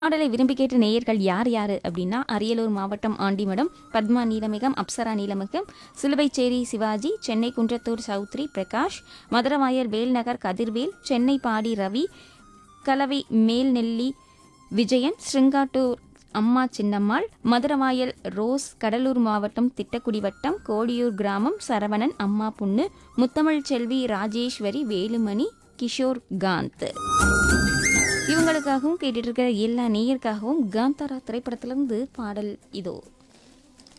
பாடலை விரும்பி கேட்ட நேயர்கள் யார் யார் அப்படின்னா அரியலூர் மாவட்டம் ஆண்டிமடம் பத்மா நீலமிகம் அப்சரா நீலமிகம் சிலுவைச்சேரி சிவாஜி சென்னை குன்றத்தூர் சௌத்ரி பிரகாஷ் மதுரவாயர் வேல்நகர் கதிர்வேல் சென்னை பாடி ரவி கலவை மேல்நெல்லி விஜயன் ஸ்ருங்காட்டூர் அம்மா சின்னம்மாள் மதுரவாயல் ரோஸ் கடலூர் மாவட்டம் திட்டக்குடி வட்டம் கோடியூர் கிராமம் சரவணன் அம்மா புண்ணு முத்தமிழ் செல்வி ராஜேஸ்வரி வேலுமணி கிஷோர் காந்த் இவங்களுக்காகவும் கேட்டுட்டு இருக்கிற எல்லா நேயருக்காகவும் காந்தாரா திரைப்படத்திலிருந்து பாடல் இதோ